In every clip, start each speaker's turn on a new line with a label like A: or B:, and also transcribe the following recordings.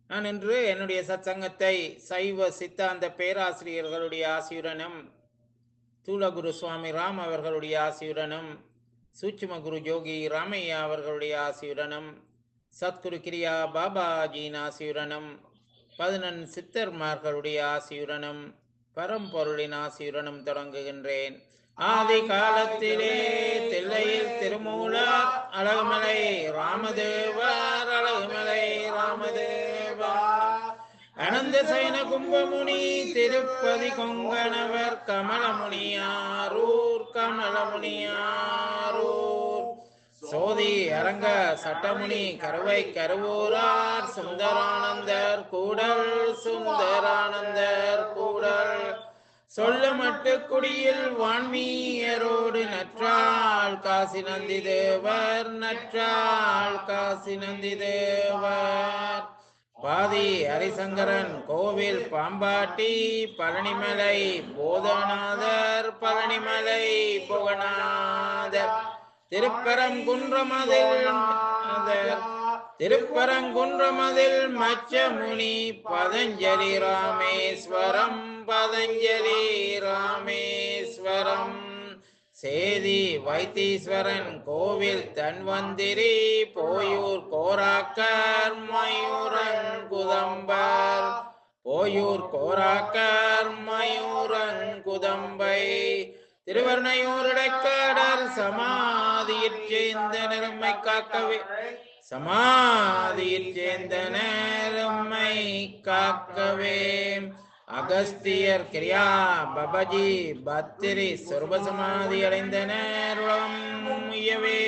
A: நான் இன்று என்னுடைய சத்சங்கத்தை சைவ சித்தாந்த பேராசிரியர்களுடைய ஆசியுடனும் தூலகுரு சுவாமி ராம் அவர்களுடைய ஆசியுடனும் சூட்சும குரு ஜோகி ராமையா அவர்களுடைய ஆசியுடனும் சத்குரு கிரியா பாபாஜியின் ஆசியுடனும் பதினெண் சித்தர்மார்களுடைய ஆசியுடனும் பரம்பொருளின் ஆசியுடனும் தொடங்குகின்றேன் ஆதி காலத்திலே தில்லையில் திருமூலர் அழகுமலை ராமதேவர் அழகுமலை ராமதேவா அனந்த சைன கும்பமுனி திருப்பதி கொங்கணவர் கமலமுனியாரூர் கமலமுனியாரூர் சோதி அரங்க சட்டமுனி கருவை கருவூரார் சுந்தரானந்தர் கூடல் சுந்தரானந்தர் கூடல் சொல்ல மட்டு குடியில் வான்மீயரோடு நற்றாள் காசி நந்தி தேவர் நற்றாள் காசி நந்தி தேவர் பாதி ஹரிசங்கரன் கோவில் பாம்பாட்டி பழனிமலை போதநாதர் பழனிமலை புகநாதர் திருப்பரங்குன்றமதில் திருப்பரங்குன்றமதில் மச்சமுனி பதஞ்சலி ராமேஸ்வரம் பதஞ்சலி ராமேஸ்வரம் சேதி வைத்தீஸ்வரன் கோவில் தன்வந்திரி போயூர் கோராக்கர் மயூரன் குதம்பர் போயூர் கோராக்கர் மயூரன் குதம்பை திருவர்ணையூரிடக்காடர் சமாதியிற் சேர்ந்த நிறமை காக்கவே சமாதியிற் சேர்ந்த நேரம்மை காக்கவே அகஸ்தியர் கிரியா பபஜி பத்திரி சொர்பசமாதி அடைந்தனர் உலகம் முயவே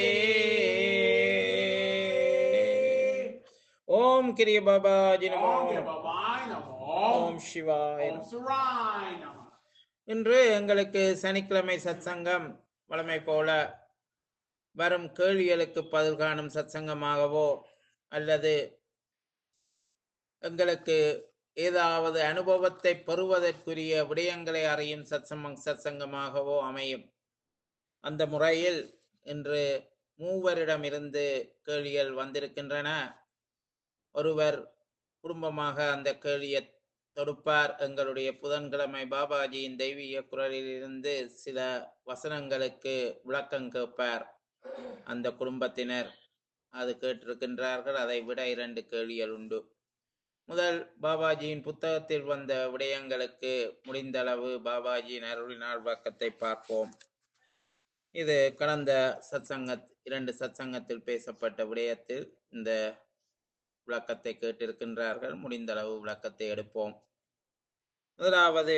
A: ஓம் கிரிய பாபாஜி நமோ
B: ஓம் கிருபாய் நமோ
A: ஓம் சிவாய
B: ஓம் சுராய் நமோ
A: இன்று எங்களுக்கு சனிக்கிழமை சத்சங்கம் வழமை போல வரும் கேள்விகளுக்கு பதில் காணும் சத்சங்கமாகவோ அல்லது எங்களுக்கு ஏதாவது அனுபவத்தை பெறுவதற்குரிய விடயங்களை அறியும் சத்சம சத்சங்கமாகவோ அமையும் அந்த முறையில் இன்று மூவரிடமிருந்து கேள்விகள் வந்திருக்கின்றன ஒருவர் குடும்பமாக அந்த கேள்வியை தொடுப்பார் எங்களுடைய புதன்கிழமை பாபாஜியின் தெய்வீக குரலில் இருந்து சில வசனங்களுக்கு விளக்கம் கேட்பார் அந்த குடும்பத்தினர் அது கேட்டிருக்கின்றார்கள் அதை விட இரண்டு கேள்விகள் உண்டு முதல் பாபாஜியின் புத்தகத்தில் வந்த விடயங்களுக்கு முடிந்தளவு பாபாஜியின் அருளினால் விளக்கத்தை பார்ப்போம் இது கடந்த சத்சங்க இரண்டு சத்சங்கத்தில் பேசப்பட்ட விடயத்தில் இந்த விளக்கத்தை கேட்டிருக்கின்றார்கள் முடிந்தளவு விளக்கத்தை எடுப்போம் முதலாவது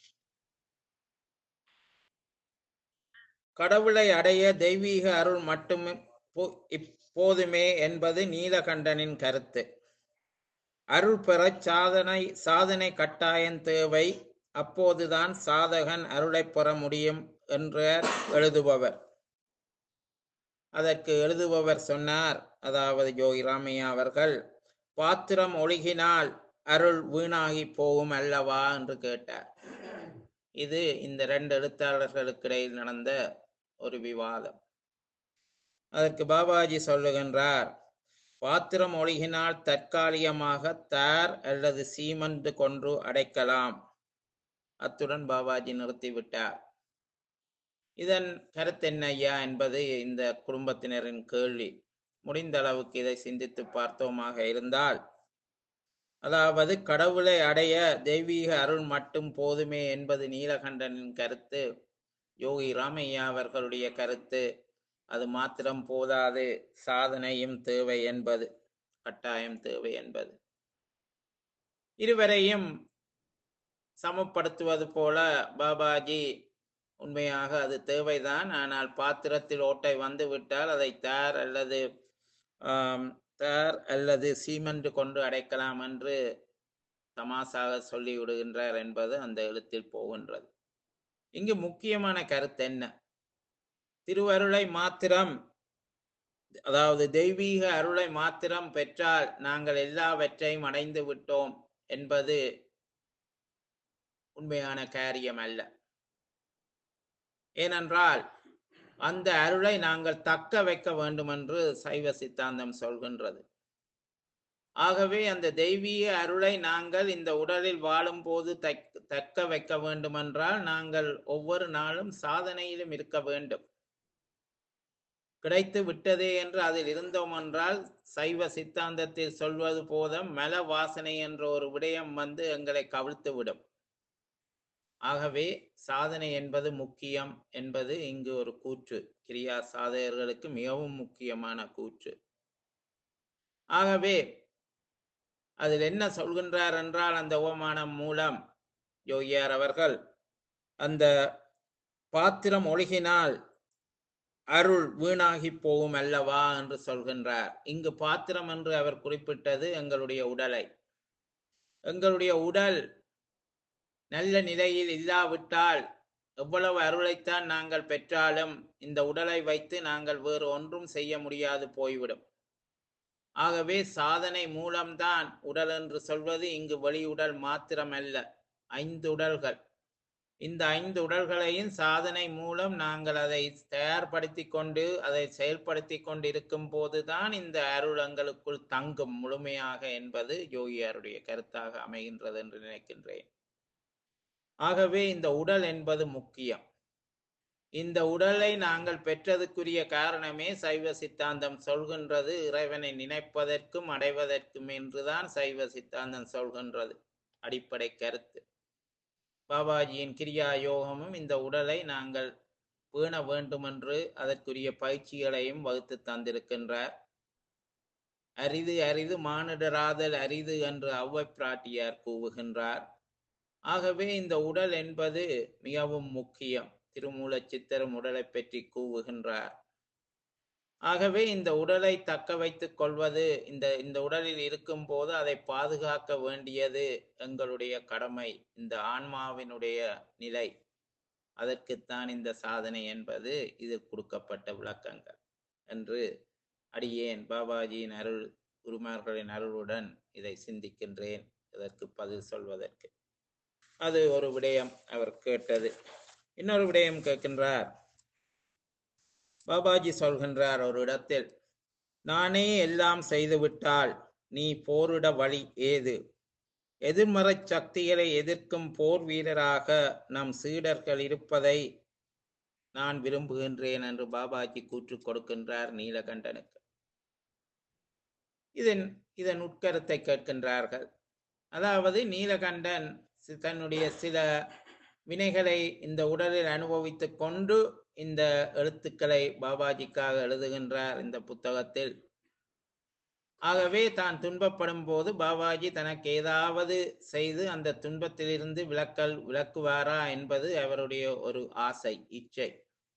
A: கடவுளை அடைய தெய்வீக அருள் மட்டுமே போ- இப்போதுமே என்பது நீலகண்டனின் கருத்து அருள் பெறச் சாதனை சாதனை கட்டாயம் தேவை அப்போதுதான் சாதகன் அருளைப் பெற முடியும் என்றார் எழுதுபவர் அதற்கு எழுதுபவர் சொன்னார் அதாவது யோகி ராமையா அவர்கள் பாத்திரம் ஒழுகினால் அருள் வீணாகி போகும் அல்லவா என்று கேட்டார் இது இந்த ரெண்டு எழுத்தாளர்களுக்கு இடையில் நடந்த ஒரு விவாதம் அதற்கு பாபாஜி சொல்லுகின்றார் பாத்திரம் ஒழுகினால் தற்காலிகமாக தார் அல்லது சீமந்து கொன்று அடைக்கலாம் அத்துடன் பாபாஜி நிறுத்திவிட்டார் இதன் கருத்து என்ன ஐயா என்பது இந்த குடும்பத்தினரின் கேள்வி முடிந்த அளவுக்கு இதை சிந்தித்து பார்த்தோமாக இருந்தால் அதாவது கடவுளை அடைய தெய்வீக அருள் மட்டும் போதுமே என்பது நீலகண்டனின் கருத்து யோகி ராமையா அவர்களுடைய கருத்து அது மாத்திரம் போதாது சாதனையும் தேவை என்பது கட்டாயம் தேவை என்பது இருவரையும் சமப்படுத்துவது போல பாபாஜி உண்மையாக அது தேவைதான் ஆனால் பாத்திரத்தில் ஓட்டை வந்து விட்டால் அதை தார் அல்லது ஆம், தார் அல்லது சீமெண்ட் கொண்டு அடைக்கலாம் என்று தமாசாக சொல்லி விடுகின்றார் என்பது அந்த எழுத்தில் போகின்றது இங்கு முக்கியமான கருத்து என்ன திருவருளை மாத்திரம் அதாவது தெய்வீக அருளை மாத்திரம் பெற்றால் நாங்கள் எல்லாவற்றையும் அடைந்து விட்டோம் என்பது உண்மையான காரியம் அல்ல ஏனென்றால் அந்த அருளை நாங்கள் தக்க வைக்க வேண்டும் என்று சைவ சித்தாந்தம் சொல்கின்றது ஆகவே அந்த தெய்வீக அருளை நாங்கள் இந்த உடலில் வாழும்போது தக்க தக்க வைக்க வேண்டுமென்றால் நாங்கள் ஒவ்வொரு நாளும் சாதனையிலும் இருக்க வேண்டும் கிடைத்து விட்டதே என்று அதில் இருந்தோம் என்றால் சைவ சித்தாந்தத்தில் சொல்வது போத மல வாசனை என்ற ஒரு விடயம் வந்து எங்களை கவிழ்த்து விடும் ஆகவே சாதனை என்பது முக்கியம் என்பது இங்கு ஒரு கூற்று கிரியா சாதகர்களுக்கு மிகவும் முக்கியமான கூற்று ஆகவே அதில் என்ன சொல்கின்றார் என்றால் அந்த உபமானம் மூலம் யோகியார் அவர்கள் அந்த பாத்திரம் ஒழுகினால் அருள் வீணாகி போகும் அல்லவா என்று சொல்கின்றார் இங்கு பாத்திரம் என்று அவர் குறிப்பிட்டது எங்களுடைய உடலை எங்களுடைய உடல் நல்ல நிலையில் இல்லாவிட்டால் எவ்வளவு அருளைத்தான் நாங்கள் பெற்றாலும் இந்த உடலை வைத்து நாங்கள் வேறு ஒன்றும் செய்ய முடியாது போய்விடும் ஆகவே சாதனை மூலம்தான் உடல் என்று சொல்வது இங்கு வெளி உடல் மாத்திரமல்ல ஐந்து உடல்கள் இந்த ஐந்து உடல்களையும் சாதனை மூலம் நாங்கள் அதை தயார்படுத்தி கொண்டு அதை செயல்படுத்தி கொண்டு இருக்கும் போதுதான் இந்த அருள் எங்களுக்குள் தங்கும் முழுமையாக என்பது யோகியாருடைய கருத்தாக அமைகின்றது என்று நினைக்கின்றேன் ஆகவே இந்த உடல் என்பது முக்கியம் இந்த உடலை நாங்கள் பெற்றதுக்குரிய காரணமே சைவ சித்தாந்தம் சொல்கின்றது இறைவனை நினைப்பதற்கும் அடைவதற்கும் என்றுதான் சைவ சித்தாந்தம் சொல்கின்றது அடிப்படை கருத்து பாபாஜியின் கிரியா யோகமும் இந்த உடலை நாங்கள் பேண வேண்டுமென்று அதற்குரிய பயிற்சிகளையும் வகுத்து தந்திருக்கின்றார் அரிது அரிது மானிடராதல் அரிது என்று அவ்வை பிராட்டியார் கூவுகின்றார் ஆகவே இந்த உடல் என்பது மிகவும் முக்கியம் திருமூலச் சித்தரும் உடலை பற்றி கூவுகின்றார் ஆகவே இந்த உடலை தக்க வைத்துக் கொள்வது இந்த இந்த உடலில் இருக்கும் போது அதை பாதுகாக்க வேண்டியது எங்களுடைய கடமை இந்த ஆன்மாவினுடைய நிலை அதற்குத்தான் இந்த சாதனை என்பது இதில் கொடுக்கப்பட்ட விளக்கங்கள் என்று அடியேன் பாபாஜியின் அருள் குருமார்களின் அருளுடன் இதை சிந்திக்கின்றேன் இதற்கு பதில் சொல்வதற்கு அது ஒரு விடயம் அவர் கேட்டது இன்னொரு விடயம் கேட்கின்றார் பாபாஜி சொல்கின்றார் ஒரு இடத்தில் நானே எல்லாம் செய்துவிட்டால் நீ போரிட வழி ஏது எதிர்மறை சக்திகளை எதிர்க்கும் போர் வீரராக நம் சீடர்கள் இருப்பதை நான் விரும்புகின்றேன் என்று பாபாஜி கூற்று கொடுக்கின்றார் நீலகண்டனுக்கு இதன் இதன் உட்கருத்தை கேட்கின்றார்கள் அதாவது நீலகண்டன் சி- தன்னுடைய சில வினைகளை இந்த உடலில் அனுபவித்துக் கொண்டு இந்த எழுத்துக்களை பாபாஜிக்காக எழுதுகின்றார் இந்த புத்தகத்தில் ஆகவே தான் துன்பப்படும் போது பாபாஜி தனக்கு ஏதாவது செய்து அந்த துன்பத்திலிருந்து விலக்கல் விளக்குவாரா என்பது அவருடைய ஒரு ஆசை இச்சை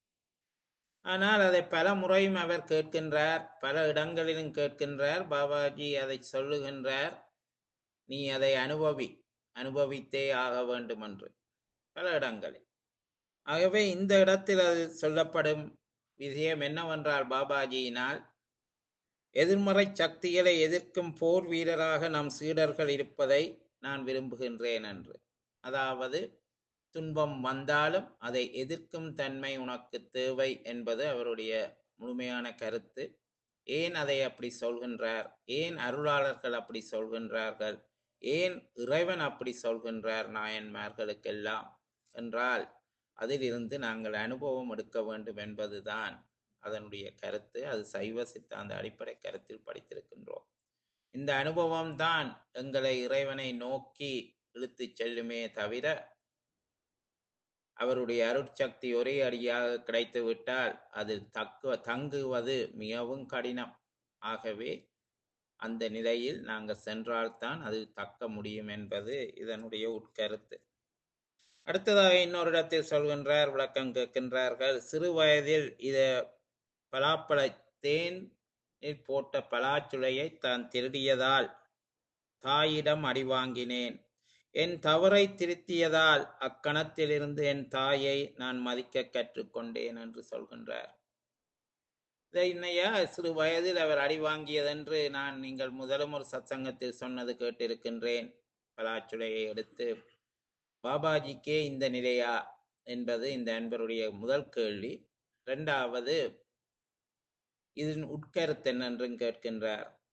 A: ஆனால் அதை பல முறையும் அவர் கேட்கின்றார் பல இடங்களிலும் கேட்கின்றார் பாபாஜி அதை சொல்லுகின்றார் நீ அதை அனுபவி அனுபவித்தே ஆக வேண்டும் என்று பல இடங்களில் ஆகவே இந்த இடத்தில் அது சொல்லப்படும் விஷயம் என்னவென்றால் பாபாஜியினால் எதிர்மறை சக்திகளை எதிர்க்கும் போர் வீரராக நம் சீடர்கள் இருப்பதை நான் விரும்புகின்றேன் என்று அதாவது துன்பம் வந்தாலும் அதை எதிர்க்கும் தன்மை உனக்கு தேவை என்பது அவருடைய முழுமையான கருத்து ஏன் அதை அப்படி சொல்கின்றார் ஏன் அருளாளர்கள் அப்படி சொல்கின்றார்கள் ஏன் இறைவன் அப்படி சொல்கின்றார் நாயன்மார்களுக்கெல்லாம் என்றால் அதிலிருந்து நாங்கள் அனுபவம் எடுக்க வேண்டும் என்பதுதான் அதனுடைய கருத்து அது சைவ சித்தாந்த அடிப்படை கருத்தில் படித்திருக்கின்றோம் இந்த அனுபவம் தான் எங்களை இறைவனை நோக்கி இழுத்துச் செல்லுமே தவிர அவருடைய அருட்சக்தி ஒரே அடியாக கிடைத்து விட்டால் அதில் தக்க தங்குவது மிகவும் கடினம் ஆகவே அந்த நிலையில் நாங்கள் சென்றால்தான் அது தக்க முடியும் என்பது இதனுடைய உட்கருத்து அடுத்ததாக இன்னொரு இடத்தில் சொல்கின்றார் விளக்கம் கேட்கின்றார்கள் சிறு வயதில் இத பலாப்பழ தேன் போட்ட பலாச்சுளையை தான் திருடியதால் தாயிடம் அடி வாங்கினேன் என் தவறை திருத்தியதால் அக்கணத்திலிருந்து என் தாயை நான் மதிக்க கற்றுக்கொண்டேன் என்று சொல்கின்றார் இதை இன்னையா சிறு வயதில் அவர் அடி வாங்கியதென்று நான் நீங்கள் முதலும் ஒரு சத்சங்கத்தில் சொன்னது கேட்டிருக்கின்றேன் பலாச்சுளையை எடுத்து பாபாஜிக்கே இந்த நிலையா என்பது இந்த அன்பருடைய முதல் கேள்வி இரண்டாவது இதன் உட்கருத்து என்னென்றும் கேட்கின்றார்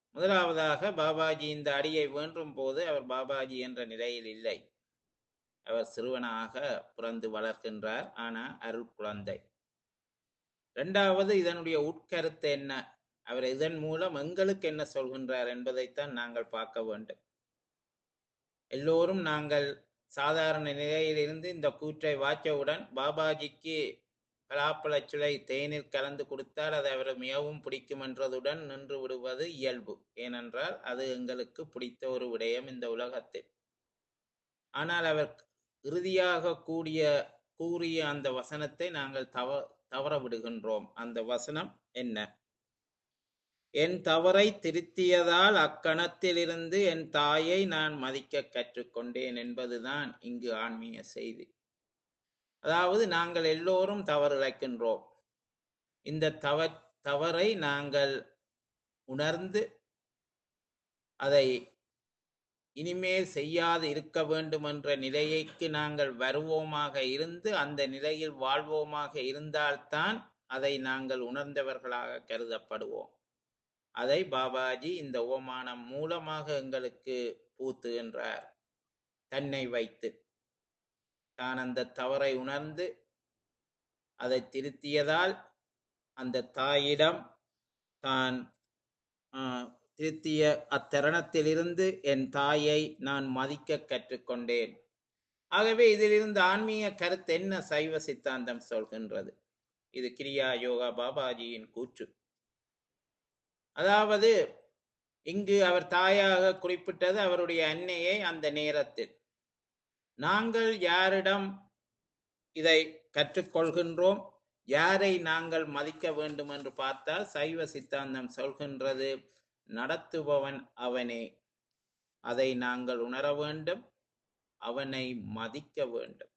A: முதலாவதாக பாபாஜி இந்த அடியை வேண்டும் போது அவர் பாபாஜி என்ற நிலையில் இல்லை அவர் சிறுவனாக பிறந்து வளர்க்கின்றார் ஆனா அருள் குழந்தை இரண்டாவது இதனுடைய உட்கருத்து என்ன அவர் இதன் மூலம் எங்களுக்கு என்ன சொல்கின்றார் என்பதைத்தான் நாங்கள் பார்க்க வேண்டும் எல்லோரும் நாங்கள் சாதாரண நிலையிலிருந்து இந்த கூற்றை வாச்சவுடன் பாபாஜிக்கு பலாப்பழச் சுளை தேநீர் கலந்து கொடுத்தால் அது அவர் மிகவும் பிடிக்கும் என்றதுடன் நின்று விடுவது இயல்பு ஏனென்றால் அது எங்களுக்கு பிடித்த ஒரு விடயம் இந்த உலகத்தில் ஆனால் அவர் இறுதியாக கூடிய கூறிய அந்த வசனத்தை நாங்கள் தவ தவற விடுகின்றோம் அந்த வசனம் என்ன என் தவறை திருத்தியதால் அக்கணத்திலிருந்து என் தாயை நான் மதிக்க கற்றுக்கொண்டேன் என்பதுதான் இங்கு ஆன்மீக செய்தி அதாவது நாங்கள் எல்லோரும் தவறு இழைக்கின்றோம் இந்த தவ தவறை நாங்கள் உணர்ந்து அதை இனிமேல் செய்யாது இருக்க வேண்டும் என்ற நிலையைக்கு நாங்கள் வருவோமாக இருந்து அந்த நிலையில் வாழ்வோமாக இருந்தால்தான் அதை நாங்கள் உணர்ந்தவர்களாக கருதப்படுவோம் அதை பாபாஜி இந்த ஓமானம் மூலமாக எங்களுக்கு பூத்துகின்றார் தன்னை வைத்து தான் அந்த தவறை உணர்ந்து அதை திருத்தியதால் அந்த தாயிடம் தான் ஆஹ், திருத்திய அத்தருணத்திலிருந்து என் தாயை நான் மதிக்க கற்றுக்கொண்டேன் ஆகவே இதிலிருந்து ஆன்மீக கருத்து என்ன சைவ சித்தாந்தம் சொல்கின்றது இது கிரியா யோகா பாபாஜியின் கூற்று அதாவது இங்கு அவர் தாயாக குறிப்பிட்டது அவருடைய அன்னையை அந்த நேரத்தில் நாங்கள் யாரிடம் இதை கற்றுக்கொள்கின்றோம் யாரை நாங்கள் மதிக்க வேண்டும் என்று பார்த்தால் சைவ சித்தாந்தம் சொல்கின்றது நடத்துபவன் அவனே அதை நாங்கள் உணர வேண்டும் அவனை மதிக்க வேண்டும்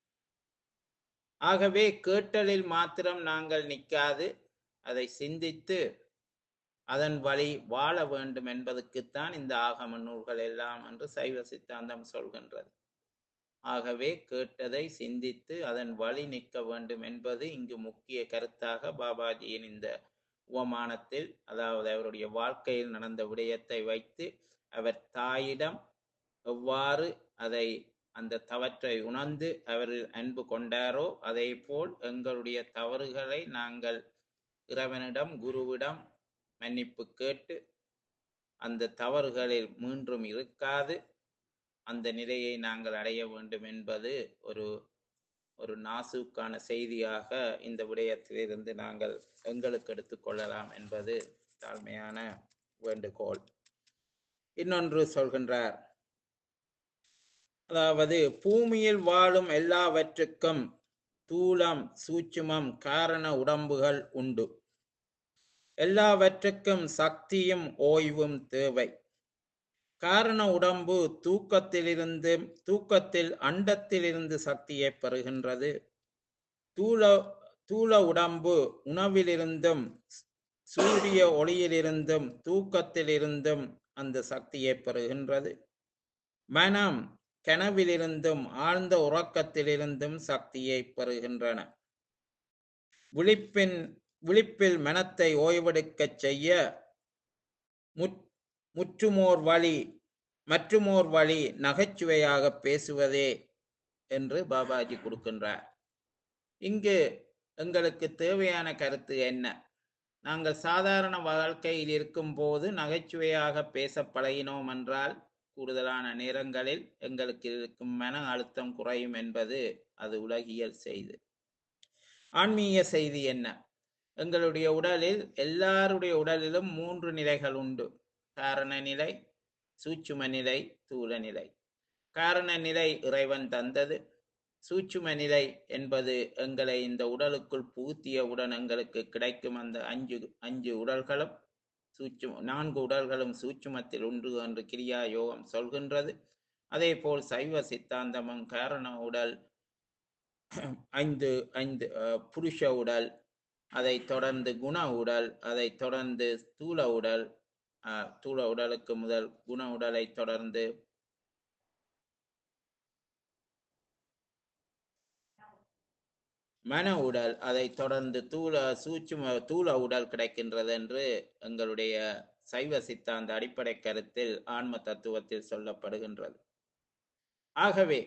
A: ஆகவே கேட்டலில் மாத்திரம் நாங்கள் நிற்காது அதை சிந்தித்து அதன் வழி வாழ வேண்டும் என்பதற்குத்தான் இந்த ஆகம நூல்கள் எல்லாம் என்று சைவ சித்தாந்தம் சொல்கின்றது ஆகவே கேட்டதை சிந்தித்து அதன் வழி நிற்க வேண்டும் என்பது இங்கு முக்கிய கருத்தாக பாபாஜியின் இந்த உவமானத்தில் அதாவது அவருடைய வாழ்க்கையில் நடந்த விடயத்தை வைத்து அவர் தாயிடம் எவ்வாறு அதை அந்த தவற்றை உணர்ந்து அவரில் அன்பு கொண்டாரோ அதே போல் எங்களுடைய தவறுகளை நாங்கள் இறைவனிடம் குருவிடம் மன்னிப்பு கேட்டு அந்த தவறுகளில் மீண்டும் இருக்காது அந்த நிலையை நாங்கள் அடைய வேண்டும் என்பது ஒரு ஒரு நாசுக்கான செய்தியாக இந்த விடயத்திலிருந்து நாங்கள் எங்களுக்கு எடுத்துக்கொள்ளலாம் என்பது தாழ்மையான வேண்டுகோள் இன்னொன்று சொல்கின்றார் அதாவது பூமியில் வாழும் எல்லாவற்றுக்கும் தூலம் சூட்சுமம் காரண உடம்புகள் உண்டு எல்லாவற்றுக்கும் சக்தியும் ஓய்வும் தேவை காரண உடம்பு தூக்கத்திலிருந்து தூக்கத்தில் அண்டத்திலிருந்து சக்தியை பெறுகின்றது தூள தூள உடம்பு உணவிலிருந்தும் சூரிய ஒளியிலிருந்தும் தூக்கத்திலிருந்தும் அந்த சக்தியை பெறுகின்றது மனம் கனவிலிருந்தும் ஆழ்ந்த உறக்கத்திலிருந்தும் சக்தியை பெறுகின்றன விழிப்பின் விழிப்பில் மனத்தை ஓய்வெடுக்கச் செய்ய முற் முற்றுமோர் வழி மற்றுமோர் வழி நகைச்சுவையாக பேசுவதே என்று பாபாஜி கொடுக்கின்றார் இங்கு எங்களுக்கு தேவையான கருத்து என்ன நாங்கள் சாதாரண வாழ்க்கையில் இருக்கும்போது நகைச்சுவையாக பேச பழகினோம் என்றால் கூடுதலான நேரங்களில் எங்களுக்கு இருக்கும் மன அழுத்தம் குறையும் என்பது அது உலகியல் செய்தி ஆன்மீக செய்தி என்ன எங்களுடைய உடலில் எல்லாருடைய உடலிலும் மூன்று நிலைகள் உண்டு காரண நிலை சூட்சும நிலை தூல நிலை காரண நிலை இறைவன் தந்தது சூட்சும நிலை என்பது எங்களை இந்த உடலுக்குள் புகுத்தியவுடன் எங்களுக்கு கிடைக்கும் அந்த அஞ்சு அஞ்சு உடல்களும் சூட்சும நான்கு உடல்களும் சூட்சுமத்தில் உண்டு என்று கிரியா யோகம் சொல்கின்றது அதே போல் சைவ சித்தாந்தமும் காரண உடல் ஐந்து ஐந்து அஹ், புருஷ உடல் அதை தொடர்ந்து குண உடல் அதை தொடர்ந்து ஸ்தூல உடல் அஹ், ஸ்தூல உடலுக்கு முதல் குண உடலை தொடர்ந்து மன உடல் அதை தொடர்ந்து தூள சூட்சும தூள உடல் கிடைக்கின்றது என்று எங்களுடைய சைவ சித்தாந்த அடிப்படை கருத்தில் ஆன்ம தத்துவத்தில் சொல்லப்படுகின்றது ஆகவே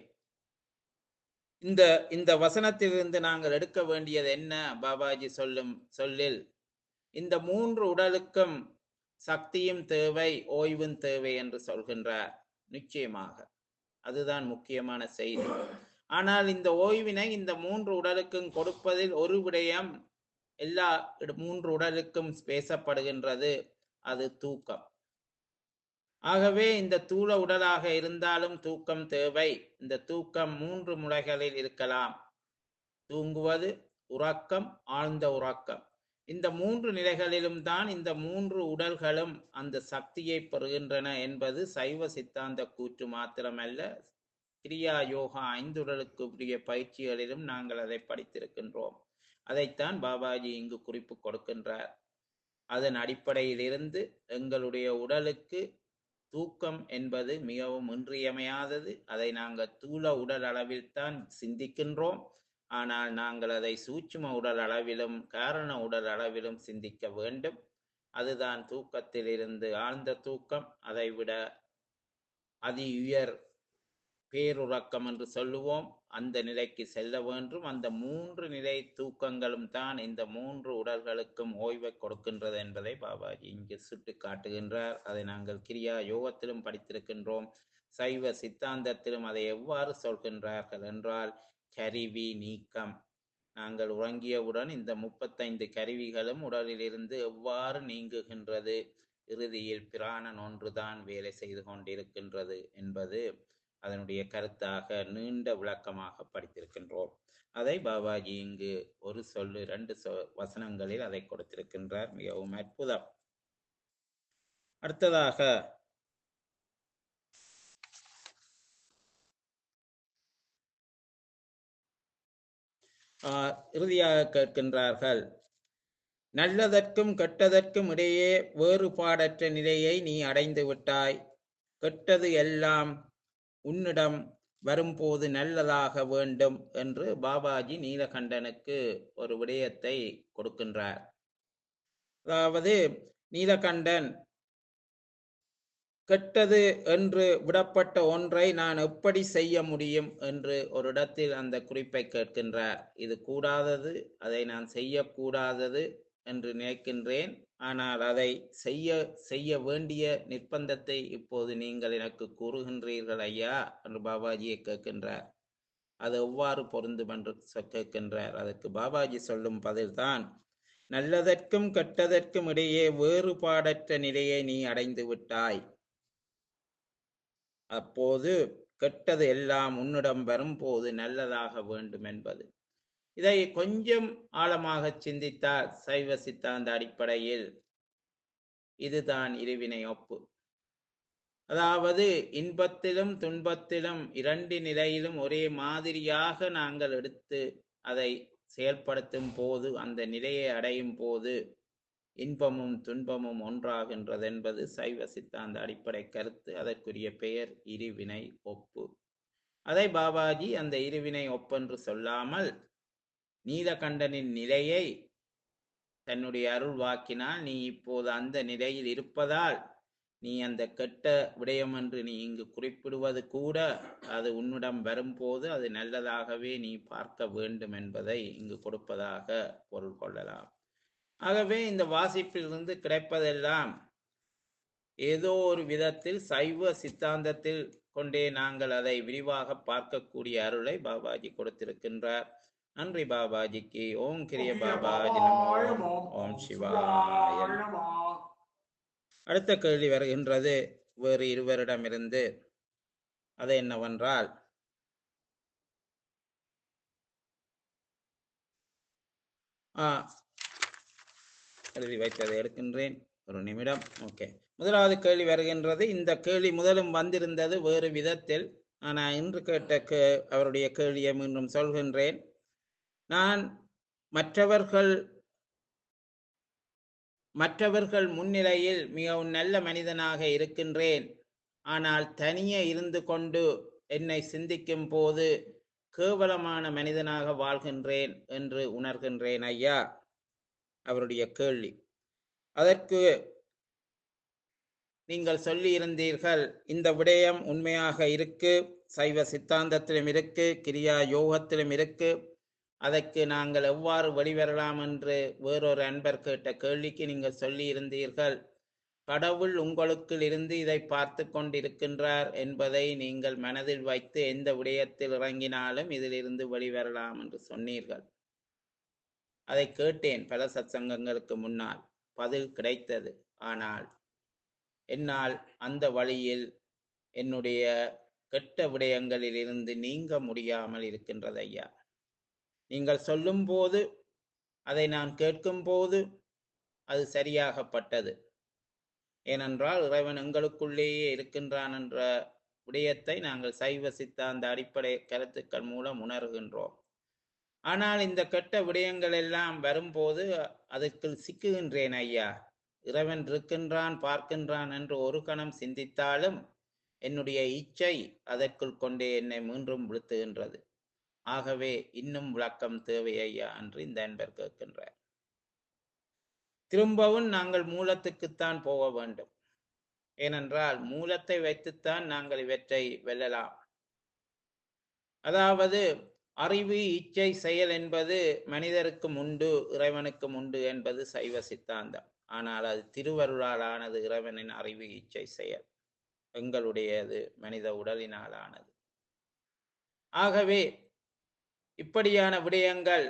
A: இந்த இந்த வசனத்திலிருந்து நாங்கள் எடுக்க வேண்டியது என்ன பாபாஜி சொல்லும் சொல்லில் இந்த மூன்று உடலுக்கும் சக்தியும் தேவை ஓய்வும் தேவை என்று சொல்கின்றார் நிச்சயமாக அதுதான் முக்கியமான செய்தி ஆனால் இந்த ஓய்வினை இந்த மூன்று உடலுக்கும் கொடுப்பதில் ஒரு விடயம் எல்லா இட- மூன்று உடலுக்கும் பேசப்படுகின்றது அது தூக்கம் ஆகவே இந்த தூள உடலாக இருந்தாலும் தூக்கம் தேவை இந்த தூக்கம் மூன்று முறைகளில் இருக்கலாம் தூங்குவது உறக்கம் ஆழ்ந்த உறக்கம் இந்த மூன்று நிலைகளிலும் தான் இந்த மூன்று உடல்களும் அந்த சக்தியை பெறுகின்றன என்பது சைவ சித்தாந்த கூற்று மாத்திரமல்ல கிரியா யோகா ஐந்துடலுக்கு உரிய பயிற்சிகளிலும் நாங்கள் அதை படித்திருக்கின்றோம் அதைத்தான் பாபாஜி இங்கு குறிப்பு கொடுக்கின்றார் அதன் அடிப்படையில் இருந்து எங்களுடைய உடலுக்கு தூக்கம் என்பது மிகவும் இன்றியமையாதது அதை நாங்கள் தூள உடல் அளவில் தான் சிந்திக்கின்றோம் ஆனால் நாங்கள் அதை சூட்சும உடல் அளவிலும் காரண உடல் அளவிலும் சிந்திக்க வேண்டும் அதுதான் தூக்கத்தில் இருந்து ஆழ்ந்த தூக்கம் அதைவிட அதி உயர் பேருறக்கம் என்று சொல்லுவோம் அந்த நிலைக்கு செல்ல வேண்டும் அந்த மூன்று நிலை தூக்கங்களும் தான் இந்த மூன்று உடல்களுக்கும் ஓய்வை கொடுக்கின்றது என்பதை பாபாஜி இங்கு சுட்டி காட்டுகின்றார் அதை நாங்கள் கிரியா யோகத்திலும் படித்திருக்கின்றோம் சைவ சித்தாந்தத்திலும் அதை எவ்வாறு சொல்கின்றார்கள் என்றால் கருவி நீக்கம் நாங்கள் உறங்கியவுடன் இந்த முப்பத்தைந்து கருவிகளும் உடலிலிருந்து எவ்வாறு நீங்குகின்றது இறுதியில் பிராணன் ஒன்றுதான் வேலை செய்து கொண்டிருக்கின்றது என்பது அதனுடைய கருத்தாக நீண்ட விளக்கமாக படித்திருக்கின்றோம் அதை பாபாஜி இங்கு ஒரு சொல்லு ரெண்டு சொ வசனங்களில் அதை கொடுத்திருக்கின்றார் மிகவும் அற்புதம் அடுத்ததாக ஆஹ், இறுதியாக கேட்கின்றார்கள் நல்லதற்கும் கெட்டதற்கும் இடையே வேறுபாடற்ற நிலையை நீ அடைந்து விட்டாய் கெட்டது எல்லாம் உன்னிடம் வரும்போது நல்லதாக வேண்டும் என்று பாபாஜி நீலகண்டனுக்கு ஒரு விடயத்தை கொடுக்கின்றார் அதாவது நீலகண்டன் கெட்டது என்று விடப்பட்ட ஒன்றை நான் எப்படி செய்ய முடியும் என்று ஒரு இடத்தில் அந்த குறிப்பை கேட்கின்றார் இது கூடாதது அதை நான் செய்யக்கூடாதது என்று நினைக்கின்றேன் ஆனால் அதை செய்ய செய்ய வேண்டிய நிர்பந்தத்தை இப்போது நீங்கள் எனக்கு கூறுகின்றீர்கள் ஐயா என்று பாபாஜியை கேட்கின்றார் அது எவ்வாறு பொருந்தும் என்று சொ- கேட்கின்றார் அதற்கு பாபாஜி சொல்லும் பதில்தான் நல்லதற்கும் கெட்டதற்கும் இடையே வேறுபாடற்ற நிலையை நீ அடைந்து விட்டாய் அப்போது கெட்டது எல்லாம் உன்னிடம் வரும்போது நல்லதாக வேண்டும் என்பது இதை கொஞ்சம் ஆழமாக சிந்தித்தால் சைவ சித்தாந்த அடிப்படையில் இதுதான் இருவினை ஒப்பு அதாவது இன்பத்திலும் துன்பத்திலும் இரண்டு நிலையிலும் ஒரே மாதிரியாக நாங்கள் எடுத்து அதை செயல்படுத்தும் போது அந்த நிலையை அடையும் போது இன்பமும் துன்பமும் ஒன்றாகின்றது என்பது சைவ சித்தாந்த அடிப்படை கருத்து அதற்குரிய பெயர் இருவினை ஒப்பு அதை பாபாஜி அந்த இருவினை ஒப்பென்று சொல்லாமல் நீலகண்டனின் நிலையை தன்னுடைய அருள் வாக்கினால் நீ இப்போது அந்த நிலையில் இருப்பதால் நீ அந்த கெட்ட விடயம் என்று நீ இங்கு குறிப்பிடுவது கூட அது உன்னிடம் வரும்போது அது நல்லதாகவே நீ பார்க்க வேண்டும் என்பதை இங்கு கொடுப்பதாக பொருள் கொள்ளலாம் ஆகவே இந்த வாசிப்பிலிருந்து கிடைப்பதெல்லாம் ஏதோ ஒரு விதத்தில் சைவ சித்தாந்தத்தில் கொண்டே நாங்கள் அதை விரிவாக பார்க்கக்கூடிய அருளை பாபாஜி கொடுத்திருக்கின்றார் நன்றி பாபாஜிக்கு ஓம் கிரிய பாபாஜி நமோ ஓம் சிவாய நமோ. அடுத்த கேள்வி வருகின்றது வேறு இருவரிடமிருந்து அது என்னவென்றால் ஆ எழுதி வைத்ததை எடுக்கின்றேன் ஒரு நிமிடம் ஓகே முதலாவது கேள்வி வருகின்றது இந்த கேள்வி முதலும் வந்திருந்தது வேறு விதத்தில் ஆனால் இன்று கேட்ட கே அவருடைய கேள்வியை மீண்டும் சொல்கின்றேன் நான் மற்றவர்கள் மற்றவர்கள் முன்னிலையில் மிகவும் நல்ல மனிதனாக இருக்கின்றேன் ஆனால் தனியே இருந்து கொண்டு என்னை சிந்திக்கும் போது கேவலமான மனிதனாக வாழ்கின்றேன் என்று உணர்கின்றேன் ஐயா அவருடைய கேள்வி அதற்கு நீங்கள் சொல்லி இருந்தீர்கள் இந்த விடயம் உண்மையாக இருக்கு சைவ சித்தாந்தத்திலும் இருக்கு கிரியா யோகத்திலும் இருக்கு அதற்கு நாங்கள் எவ்வாறு வெளிவரலாம் என்று வேறொரு அன்பர் கேட்ட கேள்விக்கு நீங்கள் சொல்லி இருந்தீர்கள் கடவுள் உங்களுக்குள் இருந்து இதை பார்த்து கொண்டிருக்கின்றார் என்பதை நீங்கள் மனதில் வைத்து எந்த விடயத்தில் இறங்கினாலும் இதிலிருந்து வெளிவரலாம் என்று சொன்னீர்கள் அதை கேட்டேன் பல சத்சங்கங்களுக்கு முன்னால் பதில் கிடைத்தது ஆனால் என்னால் அந்த வழியில் என்னுடைய கெட்ட விடயங்களில் இருந்து நீங்க முடியாமல் இருக்கின்றது ஐயா நீங்கள் சொல்லும்போது அதை நான் கேட்கும்போது அது சரியாகப்பட்டது ஏனென்றால் இறைவன் எங்களுக்குள்ளேயே இருக்கின்றான் என்ற விடயத்தை நாங்கள் சைவ சித்தாந்த அடிப்படை கருத்துக்கள் மூலம் உணர்கின்றோம் ஆனால் இந்த கெட்ட விடயங்கள் எல்லாம் வரும்போது அதற்குள் சிக்குகின்றேன் ஐயா இறைவன் இருக்கின்றான் பார்க்கின்றான் என்று ஒரு கணம் சிந்தித்தாலும் என்னுடைய இச்சை அதற்குள் கொண்டே என்னை மீண்டும் விழுத்துகின்றது ஆகவே இன்னும் விளக்கம் தேவை ஐயா என்று இந்த அன்பர் கேட்கின்றார் திரும்பவும் நாங்கள் மூலத்துக்குத்தான் போக வேண்டும் ஏனென்றால் மூலத்தை வைத்துத்தான் நாங்கள் இவற்றை வெல்லலாம் அதாவது அறிவு இச்சை செயல் என்பது மனிதருக்கும் உண்டு இறைவனுக்கும் உண்டு என்பது சைவ சித்தாந்தம் ஆனால் அது திருவருளாலானது இறைவனின் அறிவு இச்சை செயல் எங்களுடையது மனித உடலினாலானது ஆகவே இப்படியான விடயங்கள்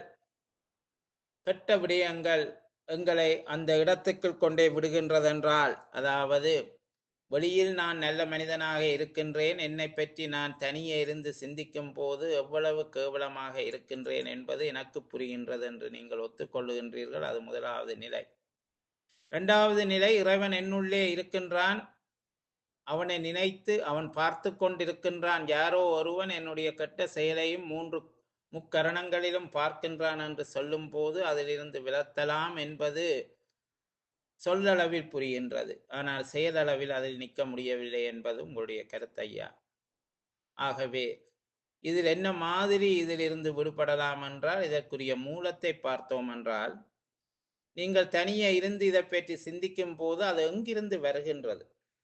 A: கெட்ட விடயங்கள் எங்களை அந்த இடத்துக்குள் கொண்டே விடுகின்றதென்றால் அதாவது வெளியில் நான் நல்ல மனிதனாக இருக்கின்றேன் என்னை பற்றி நான் தனியே இருந்து சிந்திக்கும் போது எவ்வளவு கேவலமாக இருக்கின்றேன் என்பது எனக்கு புரிகின்றது என்று நீங்கள் ஒத்துக்கொள்ளுகின்றீர்கள் அது முதலாவது நிலை இரண்டாவது நிலை இறைவன் என்னுள்ளே இருக்கின்றான் அவனை நினைத்து அவன் பார்த்து கொண்டிருக்கின்றான் யாரோ ஒருவன் என்னுடைய கெட்ட செயலையும் மூன்று முக்கரணங்களிலும் பார்க்கின்றான் என்று சொல்லும் போது அதிலிருந்து விலத்தலாம் என்பது சொல்லளவில் புரிகின்றது ஆனால் செயலளவில் அதில் நிற்க முடியவில்லை என்பது உங்களுடைய கருத்தையா ஆகவே இதில் என்ன மாதிரி இதிலிருந்து விடுபடலாம் என்றால் இதற்குரிய மூலத்தை பார்த்தோம் என்றால் நீங்கள் தனியே இருந்து இதை பற்றி சிந்திக்கும் போது அது எங்கிருந்து வருகின்றது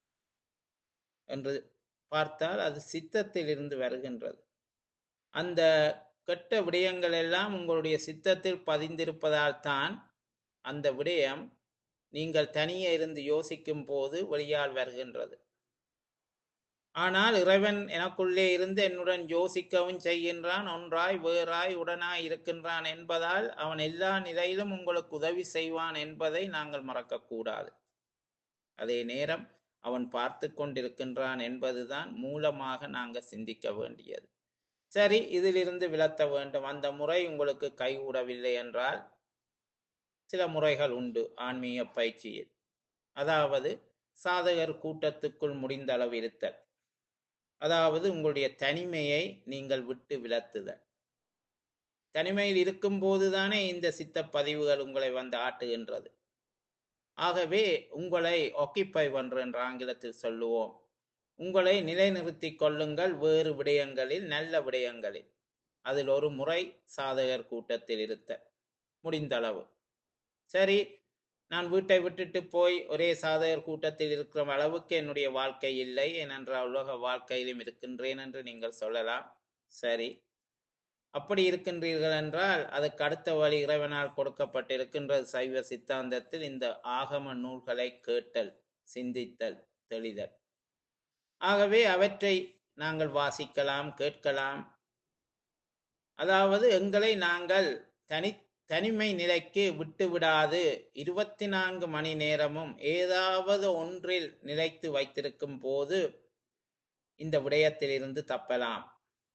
A: என்று பார்த்தால் அது சித்தத்தில் இருந்து வருகின்றது அந்த கெட்ட விடயங்கள் எல்லாம் உங்களுடைய சித்தத்தில் பதிந்திருப்பதால் தான் அந்த விடயம் நீங்கள் தனியே இருந்து யோசிக்கும் போது வெளியால் வருகின்றது ஆனால் இறைவன் எனக்குள்ளே இருந்து என்னுடன் யோசிக்கவும் செய்கின்றான் ஒன்றாய் வேறாய் உடனாய் இருக்கின்றான் என்பதால் அவன் எல்லா நிலையிலும் உங்களுக்கு உதவி செய்வான் என்பதை நாங்கள் மறக்கக்கூடாது அதே நேரம் அவன் பார்த்து கொண்டிருக்கின்றான் என்பதுதான் மூலமாக நாங்கள் சிந்திக்க வேண்டியது சரி இதிலிருந்து விலத்த வேண்டும் அந்த முறை உங்களுக்கு கைகூடவில்லை என்றால் சில முறைகள் உண்டு ஆன்மீக பயிற்சியில் அதாவது சாதகர் கூட்டத்துக்குள் முடிந்த அளவு இருத்தல் அதாவது உங்களுடைய தனிமையை நீங்கள் விட்டு விலத்துதல் தனிமையில் இருக்கும் போதுதானே இந்த சித்த பதிவுகள் உங்களை வந்து ஆட்டுகின்றது ஆகவே உங்களை ஒக்கிப்பை பண்ற என்ற ஆங்கிலத்தில் சொல்லுவோம் உங்களை நிலைநிறுத்தி கொள்ளுங்கள் வேறு விடயங்களில் நல்ல விடயங்களில் அதில் ஒரு முறை சாதகர் கூட்டத்தில் இருத்த முடிந்தளவு சரி நான் வீட்டை விட்டுட்டு போய் ஒரே சாதகர் கூட்டத்தில் இருக்கிற அளவுக்கு என்னுடைய வாழ்க்கை இல்லை ஏனென்றால் உலக வாழ்க்கையிலும் இருக்கின்றேன் என்று நீங்கள் சொல்லலாம் சரி அப்படி இருக்கின்றீர்கள் என்றால் அதுக்கு அடுத்த வழி இறைவனால் கொடுக்கப்பட்டிருக்கின்றது சைவ சித்தாந்தத்தில் இந்த ஆகம நூல்களை கேட்டல் சிந்தித்தல் தெளிதல் ஆகவே அவற்றை நாங்கள் வாசிக்கலாம் கேட்கலாம் அதாவது எங்களை நாங்கள் தனி தனிமை நிலைக்கு விட்டு விடாது இருபத்தி நான்கு மணி நேரமும் ஏதாவது ஒன்றில் நிலைத்து வைத்திருக்கும் போது இந்த விடயத்திலிருந்து தப்பலாம்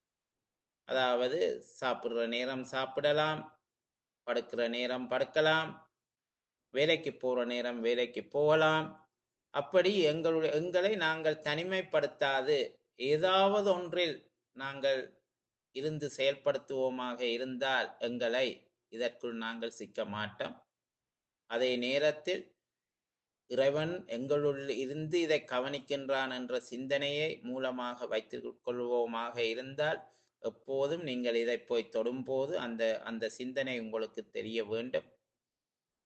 A: அதாவது சாப்பிடுற நேரம் சாப்பிடலாம் படுக்கிற நேரம் படுக்கலாம் வேலைக்கு போற நேரம் வேலைக்கு போகலாம் அப்படி எங்களுடைய எங்களை நாங்கள் தனிமைப்படுத்தாது ஏதாவது ஒன்றில் நாங்கள் இருந்து செயல்படுத்துவோமாக இருந்தால் எங்களை இதற்குள் நாங்கள் சிக்க மாட்டோம் அதே நேரத்தில் இறைவன் எங்களுள் இருந்து இதை கவனிக்கின்றான் என்ற சிந்தனையை மூலமாக வைத்துக் கொள்வோமாக இருந்தால் எப்போதும் நீங்கள் இதை போய் தொடும்போது அந்த அந்த சிந்தனை உங்களுக்கு தெரிய வேண்டும்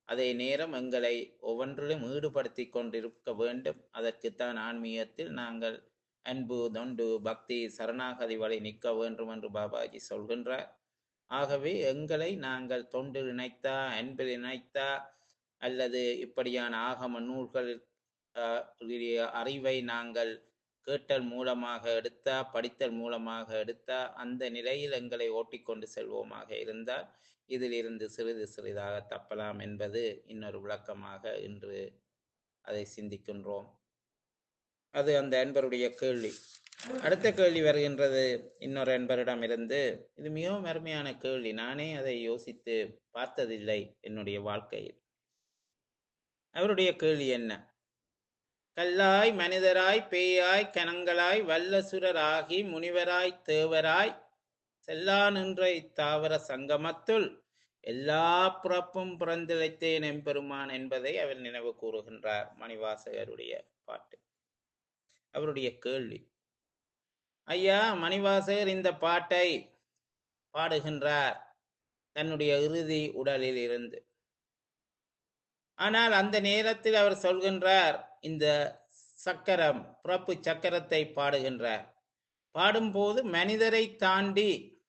A: அதே நேரம் எங்களை ஒவ்வொன்றிலும் ஈடுபடுத்தி கொண்டிருக்க வேண்டும் அதற்குத்தான் ஆன்மீகத்தில் நாங்கள் அன்பு தொண்டு பக்தி சரணாகதி வழி நிற்க வேண்டும் என்று பாபாஜி சொல்கின்றார் ஆகவே எங்களை நாங்கள் தொண்டில் இணைத்தா அன்பில் இணைத்தா அல்லது இப்படியான ஆகம நூல்கள் அஹ், உடைய அறிவை நாங்கள் கேட்டல் மூலமாக எடுத்தா படித்தல் மூலமாக எடுத்தா அந்த நிலையில் எங்களை ஓட்டிக்கொண்டு செல்வோமாக இருந்தால் இதிலிருந்து சிறிது சிறிதாக தப்பலாம் என்பது இன்னொரு விளக்கமாக இன்று அதை சிந்திக்கின்றோம் அது அந்த அன்பருடைய கேள்வி அடுத்த கேள்வி வருகின்றது இன்னொரு அன்பரிடமிருந்து இது மிகவும் அருமையான கேள்வி நானே அதை யோசித்து பார்த்ததில்லை என்னுடைய வாழ்க்கையில் அவருடைய கேள்வி என்ன கல்லாய் மனிதராய் பேயாய் கணங்களாய் வல்லசுரராகி முனிவராய் தேவராய் செல்லா நின்ற இத்தாவர சங்கமத்துள் எல்லா பிறப்பும் பிறந்திழைத்தேன் எம்பெருமான் என்பதை அவர் நினைவு கூறுகின்றார் மணிவாசகருடைய பாட்டு அவருடைய கேள்வி ஐயா மணிவாசகர் இந்த பாட்டை பாடுகின்றார் தன்னுடைய இறுதி உடலில் இருந்து ஆனால் அந்த நேரத்தில் அவர் சொல்கின்றார் இந்த சக்கரம் பிறப்பு சக்கரத்தை பாடுகின்றார் பாடும்போது மனிதரை தாண்டி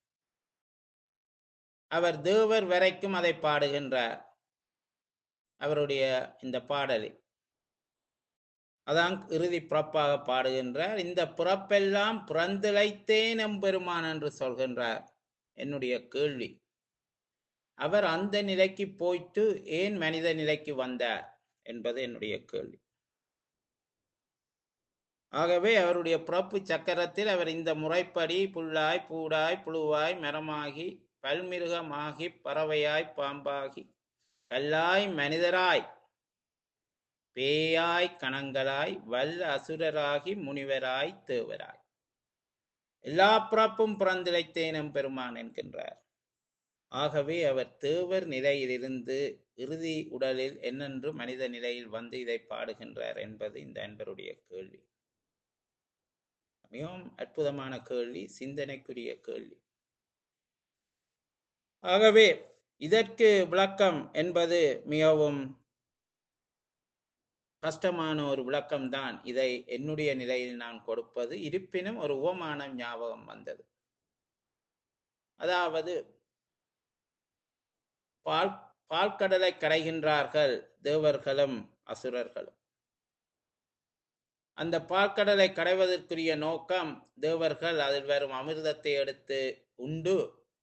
A: அவர் தேவர் வரைக்கும் அதை பாடுகின்றார் அவருடைய இந்த பாடலில் அதான் இறுதி பிறப்பாக பாடுகின்றார் இந்த பிறப்பெல்லாம் பிறந்திழைத்தேன் எம்பெருமான் என்று சொல்கின்றார் என்னுடைய கேள்வி அவர் அந்த நிலைக்கு போயிட்டு ஏன் மனித நிலைக்கு வந்தார் என்பது என்னுடைய கேள்வி ஆகவே அவருடைய பிறப்பு சக்கரத்தில் அவர் இந்த முறைப்படி புல்லாய் பூடாய் புழுவாய் மரமாகி பல்மிருகமாகி பறவையாய் பாம்பாகி கல்லாய் மனிதராய் பேயாய் கணங்களாய் வல்ல அசுரராகி முனிவராய் தேவராய் எல்லா பிறப்பும் பிறந்திழைத்தேனும் பெருமான் என்கின்றார் ஆகவே அவர் தேவர் நிலையிலிருந்து இறுதி உடலில் என்னென்று மனித நிலையில் வந்து இதை பாடுகின்றார் என்பது இந்த அன்பருடைய கேள்வி மிகவும் அற்புதமான கேள்வி சிந்தனைக்குரிய கேள்வி ஆகவே இதற்கு விளக்கம் என்பது மிகவும் கஷ்டமான ஒரு விளக்கம்தான் இதை என்னுடைய நிலையில் நான் கொடுப்பது இருப்பினும் ஒரு உவமானம் ஞாபகம் வந்தது அதாவது பால் பால்கடலை கடைகின்றார்கள் தேவர்களும் அசுரர்களும் அந்த பால்கடலை கடைவதற்குரிய நோக்கம் தேவர்கள் அதில் வரும் அமிர்தத்தை எடுத்து உண்டு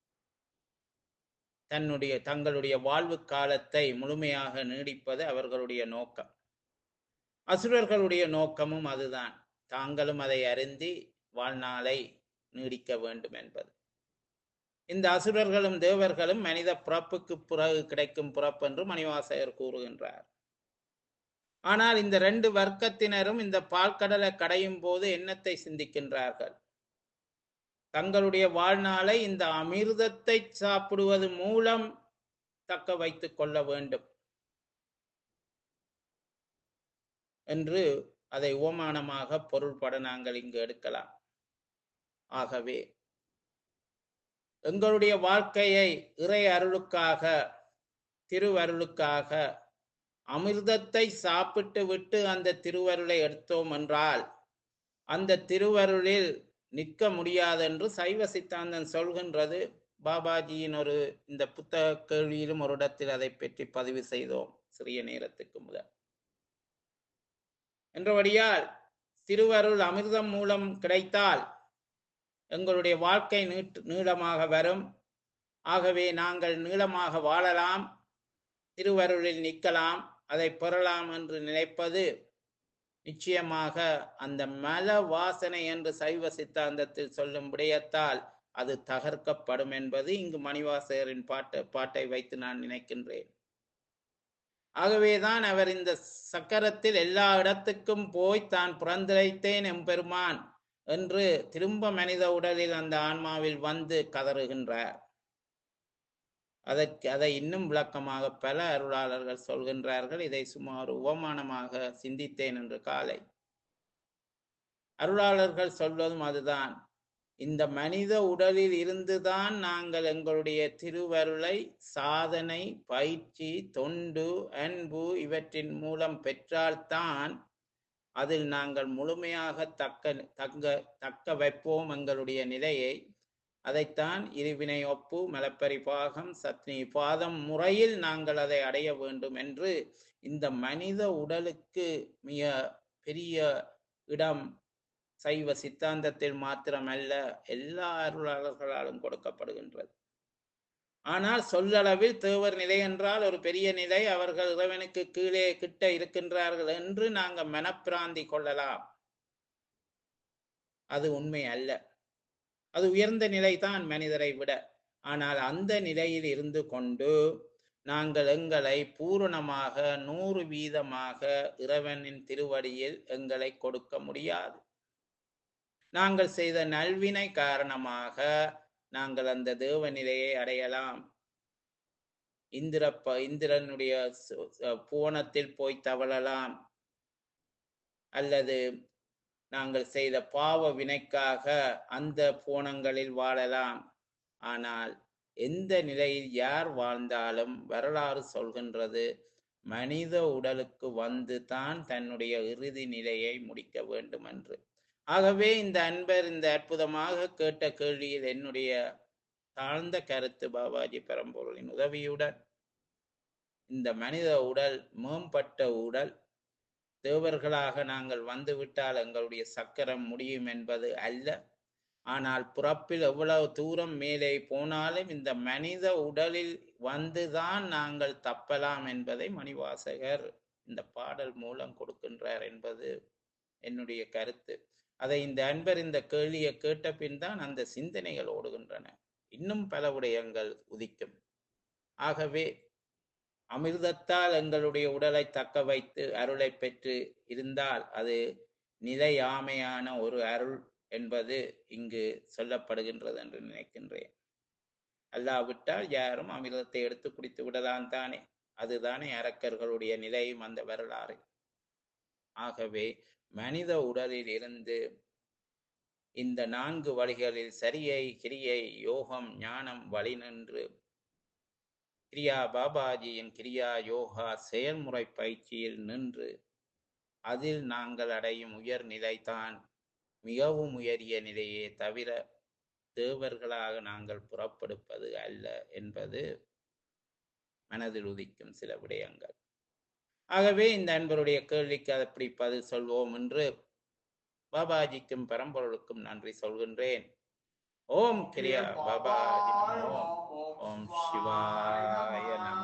A: தன்னுடைய தங்களுடைய வாழ்வு காலத்தை முழுமையாக நீடிப்பது அவர்களுடைய நோக்கம் அசுரர்களுடைய நோக்கமும் அதுதான் தாங்களும் அதை அருந்தி வாழ்நாளை நீடிக்க வேண்டும் என்பது இந்த அசுரர்களும் தேவர்களும் மனித பிறப்புக்கு பிறகு கிடைக்கும் பிறப்பு என்று மணிவாசகர் கூறுகின்றார் ஆனால் இந்த ரெண்டு வர்க்கத்தினரும் இந்த பால்கடலை கடையும் போது என்னத்தை சிந்திக்கின்றார்கள் தங்களுடைய வாழ்நாளை இந்த அமிர்தத்தை சாப்பிடுவது மூலம் தக்க வைத்துக் கொள்ள வேண்டும் என்று அதை ஓமானமாக பொருள்பட நாங்கள் இங்கு எடுக்கலாம் ஆகவே எங்களுடைய வாழ்க்கையை இறை அருளுக்காக திருவருளுக்காக அமிர்தத்தை சாப்பிட்டு விட்டு அந்த திருவருளை எடுத்தோம் என்றால் அந்த திருவருளில் நிற்க முடியாதென்று சைவ சித்தாந்தன் சொல்கின்றது பாபாஜியின் ஒரு இந்த புத்தக கேள்வியிலும் ஒரு இடத்தில் அதை பற்றி பதிவு செய்தோம் சிறிய நேரத்துக்கு முதல் என்றபடியால் திருவருள் அமிர்தம் மூலம் கிடைத்தால் எங்களுடைய வாழ்க்கை நீட் நீளமாக வரும் ஆகவே நாங்கள் நீளமாக வாழலாம் திருவருளில் நிற்கலாம் அதை பெறலாம் என்று நினைப்பது நிச்சயமாக அந்த மல வாசனை என்று சைவ சித்தாந்தத்தில் சொல்லும் விடயத்தால் அது தகர்க்கப்படும் என்பது இங்கு மணிவாசகரின் பாட்டு பாட்டை வைத்து நான் நினைக்கின்றேன் ஆகவேதான் அவர் இந்த சக்கரத்தில் எல்லா இடத்துக்கும் போய் தான் பிறந்திழைத்தேன் எம்பெருமான் என்று திரும்ப மனித உடலில் அந்த ஆன்மாவில் வந்து கதறுகின்றார் அதற்கு அதை இன்னும் விளக்கமாக பல அருளாளர்கள் சொல்கின்றார்கள் இதை சுமார் உவமானமாக சிந்தித்தேன் என்று காலை அருளாளர்கள் சொல்வதும் அதுதான் இந்த மனித உடலில் இருந்துதான் நாங்கள் எங்களுடைய திருவருளை சாதனை பயிற்சி தொண்டு அன்பு இவற்றின் மூலம் பெற்றால்தான் அதில் நாங்கள் முழுமையாக தக்க தக்க தக்க வைப்போம் எங்களுடைய நிலையை அதைத்தான் இருவினை ஒப்பு மலப்பரி பாகம் சத்னி பாதம் முறையில் நாங்கள் அதை அடைய வேண்டும் என்று இந்த மனித உடலுக்கு மிக பெரிய இடம் சைவ சித்தாந்தத்தில் மாத்திரமல்ல எல்லா அருளாளர்களாலும் கொடுக்கப்படுகின்றது ஆனால் சொல்லளவில் தேவர் நிலை என்றால் ஒரு பெரிய நிலை அவர்கள் இறைவனுக்கு கீழே கிட்ட இருக்கின்றார்கள் என்று நாங்கள் மனப்பிராந்தி கொள்ளலாம் அது உண்மை அல்ல அது உயர்ந்த நிலைதான் மனிதரை விட ஆனால் அந்த நிலையில் இருந்து கொண்டு நாங்கள் எங்களை பூரணமாக நூறு வீதமாக இறைவனின் திருவடியில் எங்களை கொடுக்க முடியாது நாங்கள் செய்த நல்வினை காரணமாக நாங்கள் அந்த தேவ நிலையை அடையலாம் இந்திரப்ப இந்திரனுடைய சு- ச- பூவனத்தில் போய் தவழலாம் அல்லது நாங்கள் செய்த பாவ வினைக்காக அந்த பூனங்களில் வாழலாம் ஆனால் எந்த நிலையில் யார் வாழ்ந்தாலும் வரலாறு சொல்கின்றது மனித உடலுக்கு வந்து தான் தன்னுடைய இறுதி நிலையை முடிக்க வேண்டும் என்று ஆகவே இந்த அன்பர் இந்த அற்புதமாக கேட்ட கேள்வியில் என்னுடைய தாழ்ந்த கருத்து பாபாஜி பெரம்பொருளின் உதவியுடன் இந்த மனித உடல் மேம்பட்ட உடல் தேவர்களாக நாங்கள் வந்துவிட்டால் எங்களுடைய சக்கரம் முடியும் என்பது அல்ல ஆனால் பிறப்பில் எவ்வளவு தூரம் மேலே போனாலும் இந்த மனித உடலில் வந்துதான் நாங்கள் தப்பலாம் என்பதை மணிவாசகர் இந்த பாடல் மூலம் கொடுக்கின்றார் என்பது என்னுடைய கருத்து அதை இந்த அன்பர் இந்த கேள்வியை கேட்ட பின் தான் அந்த சிந்தனைகள் ஓடுகின்றன இன்னும் பல விடயங்கள் உதிக்கும் ஆகவே அமிர்தத்தால் எங்களுடைய உடலை தக்க வைத்து அருளை பெற்று இருந்தால் அது நிலையாமையான ஒரு அருள் என்பது இங்கு சொல்லப்படுகின்றது என்று நினைக்கின்றேன் அல்லாவிட்டால் யாரும் அமிர்தத்தை எடுத்து குடித்து விடலாம் தானே அதுதானே அரக்கர்களுடைய நிலையும் அந்த வரலாறு ஆகவே மனித உடலில் இருந்து இந்த நான்கு வழிகளில் சரியை கிரியை யோகம் ஞானம் வழி நின்று கிரியா பாபாஜியின் கிரியா யோகா செயல்முறை பயிற்சியில் நின்று அதில் நாங்கள் அடையும் உயர் நிலைதான் மிகவும் உயரிய நிலையே தவிர தேவர்களாக நாங்கள் புறப்படுப்பது அல்ல என்பது மனதில் உதிக்கும் சில விடயங்கள் ஆகவே இந்த அன்பருடைய கேள்விக்கு அப்படி பதில் சொல்வோம் என்று பாபாஜிக்கும் பரம்பொருளுக்கும் நன்றி சொல்கின்றேன் ஓம் கிரியா பாபாஜி நமோ ஓம் சிவாய நம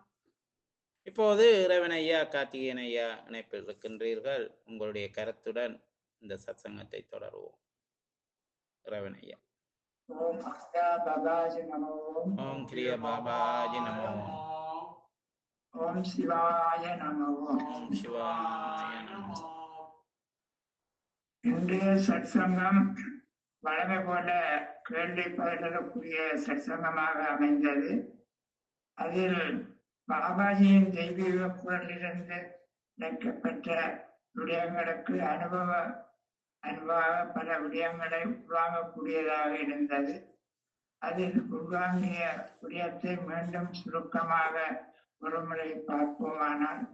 A: இப்போது இறைவன் ஐயா கார்த்திகேயன் ஐயா இணைப்பில் இருக்கின்றீர்கள் உங்களுடைய கருத்துடன் இந்த சத்சங்கத்தை தொடருவோம் இறைவன் ஐயா
C: ஓம் அஸ்தா பாபாஜி நமோ
A: ஓம் கிரியா பாபாஜி நமோ
C: ஓம் சிவாய நமோ
A: ஓம் சிவாய நமோ
C: இன்றைய சத்சங்கம் வழமை போல கேள்வி பதிலுக்குரிய சத்சங்கமாக அமைந்தது அதில் பாபாஜியின் தெய்வீக குரலிலிருந்து இணைக்கப்பட்ட விடயங்களுக்கு அனுபவ அன்பாக பல விடயங்களை உள்வாங்கக்கூடியதாக இருந்தது அதில் உள்வாங்கிய விடயத்தை மீண்டும் சுருக்கமாக ஒருமுறை பார்ப்போமானால்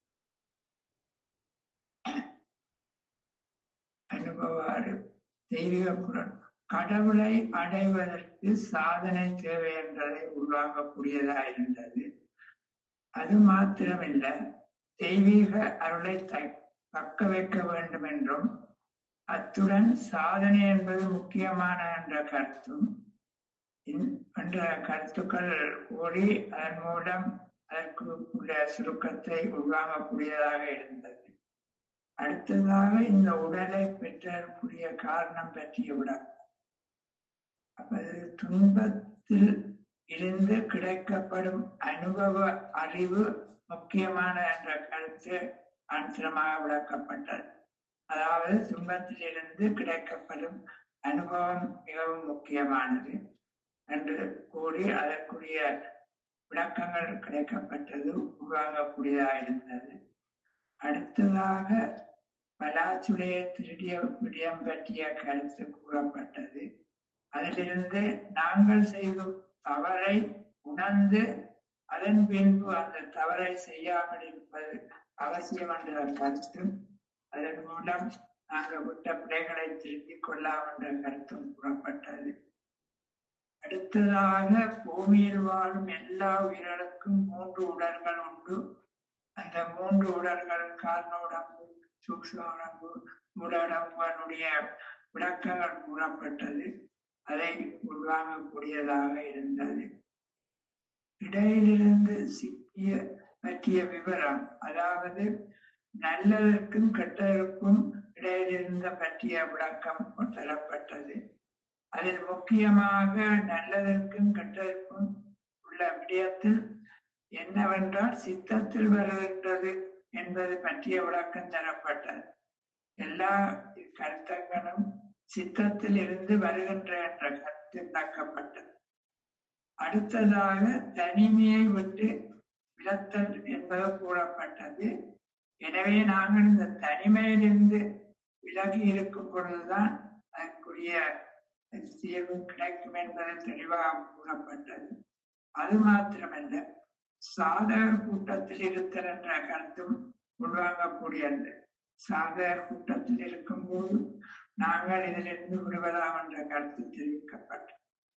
C: அனுபவாறு தெய்வீக குரல் கடவுளை அடைவதற்கு சாதனை தேவை என்பதை உருவாக்கக்கூடியதா இருந்தது அது மாத்திரமில்ல தெய்வீக அருளை த- தக்க வைக்க வேண்டும் என்றும் அத்துடன் சாதனை என்பது முக்கியமான என்ற கருத்தும் இந்- என்ற கருத்துக்கள் கூறி அதன் மூலம் அதற்கு உள்ள சுருக்கத்தை உருவாகக்கூடியதாக இருந்தது அடுத்ததாக இந்த உடலை பெற்றற்குரிய காரணம் பற்றிய விளக்கம் அப்பது துன்பத்தில் இருந்து கிடைக்கப்படும் அனுபவ அறிவு முக்கியமான என்ற கருத்து அனுசரமாக விளக்கப்பட்டது அதாவது துன்பத்திலிருந்து கிடைக்கப்படும் அனுபவம் மிகவும் முக்கியமானது என்று கூறி அதற்குரிய விளக்கங்கள் கிடைக்கப்பட்டது உருவாகக்கூடியதாக இருந்தது அடுத்ததாக பலாச்சுடைய திருடிய விடயம் பற்றிய கருத்து கூறப்பட்டது அதிலிருந்து நாங்கள் செய்யும் தவறை உணர்ந்து அதன் பின்பு அந்த தவறை செய்யாமல் இருப்பது அவசியம் என்ற கருத்தும் அதன் மூலம் நாங்கள் விட்ட பிள்ளைகளை திருத்திக் கொள்ளலாம் என்ற கருத்தும் கூறப்பட்டது அடுத்ததாக பூமியில் வாழும் எல்லா உயிர்களுக்கும் மூன்று உடல்கள் உண்டு அந்த மூன்று உடல்கள் காரணோடம்பு சூக்ஷோடம்பு மூலடம்பனுடைய விளக்கங்கள் கூறப்பட்டது அதை உள்வாங்கக்கூடியதாக இருந்தது இடையிலிருந்து சிக்கிய பற்றிய விவரம் அதாவது நல்லதற்கும் கெட்டதற்கும் இடையிலிருந்த பற்றிய விளக்கம் தரப்பட்டது அதில் முக்கியமாக நல்லதற்கும் கெட்டதற்கும் உள்ள விடயத்தில் என்னவென்றால் சித்தத்தில் வருகின்றது என்பது பற்றிய விளக்கம் தரப்பட்டது எல்லா கருத்தங்களும் சித்தத்தில் இருந்து வருகின்ற என்ற கருத்து விளக்கப்பட்டது அடுத்ததாக தனிமையை விட்டு விளத்தல் என்பது கூறப்பட்டது எனவே நாங்கள் இந்த தனிமையிலிருந்து விலகி இருக்கும் பொழுதுதான் அதற்குரிய தீர்வு கிடைக்கும் என்பது தெளிவாக கூறப்பட்டது அது மாத்திரமல்ல சாதகர் கூட்டத்தில் இருத்தல் என்ற கருத்தும் உள்வாங்கக்கூடியது சாதகர் கூட்டத்தில் இருக்கும்போது நாங்கள் இதிலிருந்து விடுவதாம் என்ற கருத்து தெரிவிக்கப்பட்டது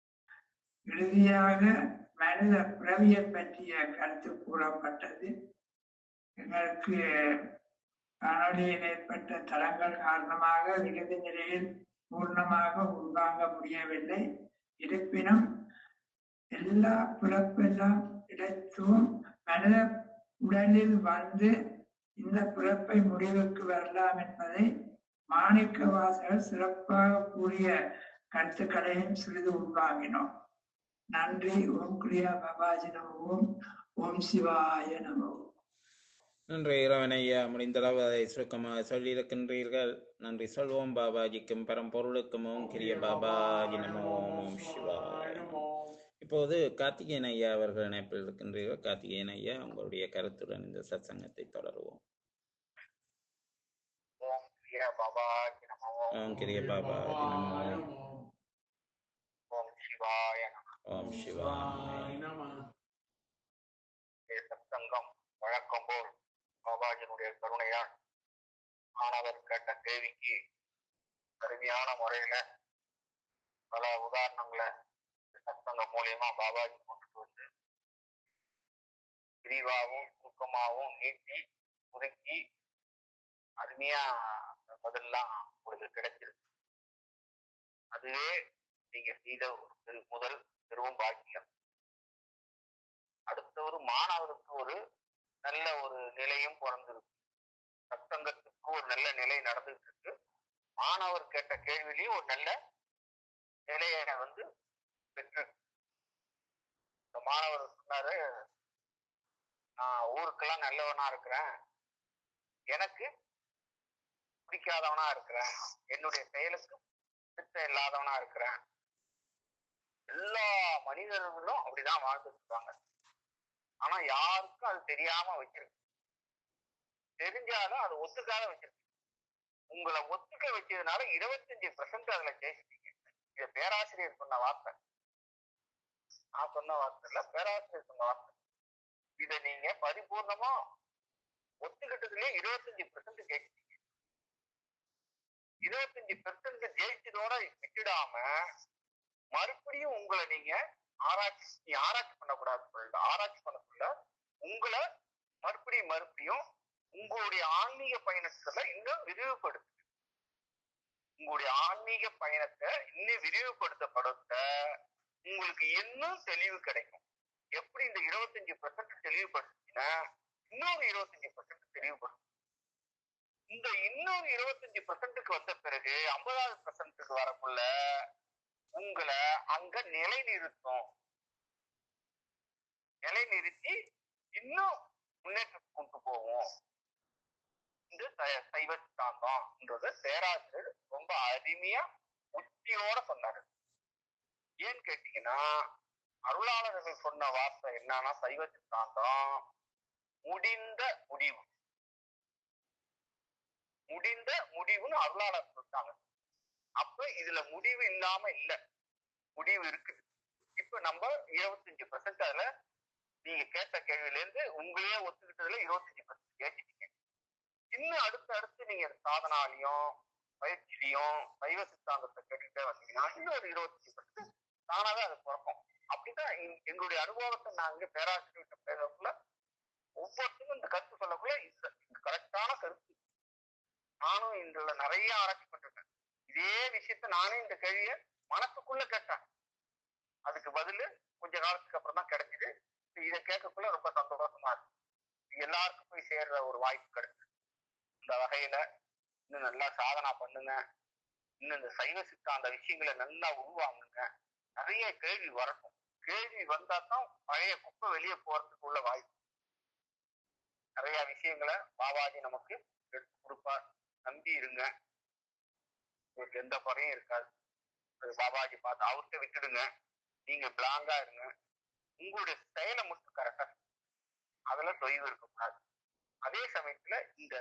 C: இறுதியாக மனித பிறவியை பற்றிய கருத்து கூறப்பட்டது எங்களுக்கு காணொலியில் ஏற்பட்ட தளங்கள் காரணமாக இறுதி நிலையில் பூர்ணமாக உள்வாங்க முடியவில்லை இருப்பினும் எல்லா பிறப்பெல்லாம் கிடைத்தும் மனித உடலில் வந்து இந்த பிறப்பை முடிவுக்கு வரலாம் என்பதை மாணிக்க வாசகர் சிறப்பாக கூறிய கருத்துக்களையும் சிறிது உள்வாங்கினோம் நன்றி ஓம் கிரியா பாபாஜி நம ஓம் ஓம் சிவாய நம ஓம்
A: நன்றி இறைவனையா முடிந்தளவு அதை சுருக்கமாக சொல்லியிருக்கின்றீர்கள் நன்றி சொல்வோம் பாபாஜிக்கும் பரம்பொருளுக்கும் ஓம் கிரிய பாபாஜி நமோ ஓம் சிவாய நமோ. இப்போது கார்த்திகேயன் ஐயா அவர்கள் இணைப்பில் இருக்கின்றீர்கள் கார்த்திகேயன் ஐயா உங்களுடைய கருத்துடன் இந்த சத்சங்கத்தை தொடருவோம்
D: ஓம் கிரிய பாபாஜி நமோ
A: ஓம் கிரிய பாபாஜி நமோ
D: ஓம் சிவாய நம
A: ஓம் சிவாய
B: நம
D: சத்சங்கம் வழக்கம் போல் பாபாஜினுடைய கருணையால் மாணவர் கேட்ட கேள்விக்கு அருமையான முறையில பல உதாரணங்களை இந்த சத்சங்கம் மூலியமா பாபாஜி கொண்டுட்டு வந்து விரிவாகவும் சுருக்கமாகவும் நீட்டி சுருக்கி அருமையா அந்த பதிலெல்லாம் உங்களுக்கு கிடைச்சிருக்கு அதுவே நீங்க செய்த ஒரு பெரு முதல் பெரும் பாக்கியம் அடுத்த ஒரு மாணவருக்கு ஒரு நல்ல ஒரு நிலையும் பிறந்திருக்கு சத்சங்கத்துக்கு ஒரு நல்ல நிலை நடந்துட்டு இருக்கு மாணவர் கேட்ட கேள்வியிலையும் ஒரு நல்ல நிலையை வந்து பெற்று இந்த மாணவர் சொன்னாரு நான் ஊருக்கெல்லாம் நல்லவனா இருக்கிறேன் எனக்கு பிடிக்காதவனா இருக்கிறேன் என்னுடைய செயலுக்கு பிடித்த இல்லாதவனா இருக்கிறேன் எல்லா மனிதர்களும் அப்படிதான் வாழ்ந்துட்டு இருப்பாங்க ஆனா யாருக்கும் அது தெரியாம வச்சிருக்கு தெரிஞ்சாலும் அது ஒத்துக்காத வச்சிருக்கு உங்களை ஒத்துக்க வச்சதுனால இருபத்தஞ்சு பெர்சன்ட் அதுல ஜெயிச்சிட்டீங்க இது பேராசிரியர் சொன்ன வார்த்தை நான் சொன்ன வார்த்தை இல்ல பேராசிரியர் சொன்ன வார்த்தை இத நீங்க பரிபூர்ணமா ஒத்துக்கிட்டதுலயே இருபத்தஞ்சு பெர்சன்ட் ஜெயிச்சிட்டீங்க இருபத்தஞ்சு பெர்சன்ட் ஜெயிச்சதோட விட்டுடாம மறுபடியும் உங்களை நீங்க ஆராய்ச்சி நீ ஆராய்ச்சி பண்ணக்கூடாது சொல்ல ஆராய்ச்சி பண்ணக்குள்ள உங்களை மறுபடியும் மறுபடியும் உங்களுடைய ஆன்மீக பயணத்துல இன்னும் விரிவுபடுத்து உங்களுடைய ஆன்மீக பயணத்தை இன்னும் விரிவுபடுத்தப்படுத்த உங்களுக்கு இன்னும் தெளிவு கிடைக்கும் எப்படி இந்த இருபத்தஞ்சு பெர்சன்ட் தெளிவுபடுத்தினா இன்னொரு இருபத்தஞ்சு பெர்சன்ட் தெளிவுபடுத்தும் இந்த இன்னொரு இருபத்தஞ்சு பெர்சன்ட்டுக்கு வந்த பிறகு ஐம்பதாவது பெர்சன்ட்டுக்கு வரக்குள்ள உங்களை அங்க நிலை நிறுத்தும் நிலை நிறுத்தி இன்னும் முன்னேற்றம் கொண்டு போவோம் இந்த சை- சைவ சித்தாந்தம்ன்றது பேராசிரியர் ரொம்ப அருமையா உத்தியோட சொன்னாரு ஏன்னு கேட்டீங்கன்னா அருளாளர்கள் சொன்ன வார்த்தை என்னன்னா சைவ சித்தாந்தம் முடிந்த முடிவு முடிந்த முடிவுன்னு அருளாளர் சொல்லிட்டாங்க அப்ப இதுல முடிவு இல்லாம இல்ல முடிவு இருக்கு இப்ப நம்ம இருபத்தஞ்சு பர்சன்ட் அதுல நீங்க கேட்ட கேள்வியில இருந்து உங்களையே ஒத்துக்கிட்டதுல இருபத்தஞ்சு பர்சன்ட் ஏற்றிட்டீங்க இன்னும் அடுத்து அடுத்து நீங்க சாதனாலையும் பயிற்சியிலையும் சைவ சித்தாந்தத்தை கேட்டுக்கிட்டே வந்தீங்கன்னா இன்னும் ஒரு இருபத்தஞ்சு பர்சன்ட் தானாவே அது பிறக்கும் அப்படிதான் எங்க- எங்களுடைய அனுபவத்தை நாங்க பேராசிரியர்கிட்ட பேசக்குள்ள ஒவ்வொருத்தரும் இந்த கருத்து சொல்லக்குள்ள இந்த கரெக்டான கருத்து நானும் இதுல நிறைய ஆராய்ச்சி பண்ணிருக்கேன் இதே விஷயத்த நானே இந்த கேள்விய மனசுக்குள்ள கேட்டேன் அதுக்கு பதிலு கொஞ்ச காலத்துக்கு அப்புறம் தான் கிடைக்குது இதை கேட்கக்குள்ள ரொம்ப சந்தோஷமா இருக்கு இது எல்லாருக்கும் போய் சேர்ற ஒரு வாய்ப்பு கிடைச்சு இந்த வகையில இன்னும் நல்லா சாதனா பண்ணுங்க இன்னும் இந்த சைவ சித்தாந்த விஷயங்களை நல்லா உருவாங்குங்க நிறைய கேள்வி வரட்டும் கேள்வி வந்தா தான் பழைய குப்பை வெளியே போறதுக்கு உள்ள வாய்ப்பு நிறைய விஷயங்களை பாபாஜி நமக்கு எடுத்து கொடுப்பார் நம்பி இருங்க உங்களுக்கு எந்த குறையும் இருக்காது அது பாபாஜி பார்த்து அவர்கிட்ட விட்டுடுங்க நீங்க பிளாங்கா இருங்க உங்களுடைய செயலை மட்டும் கரெக்டா அதுல தொய்வு இருக்கக்கூடாது அதே சமயத்துல இந்த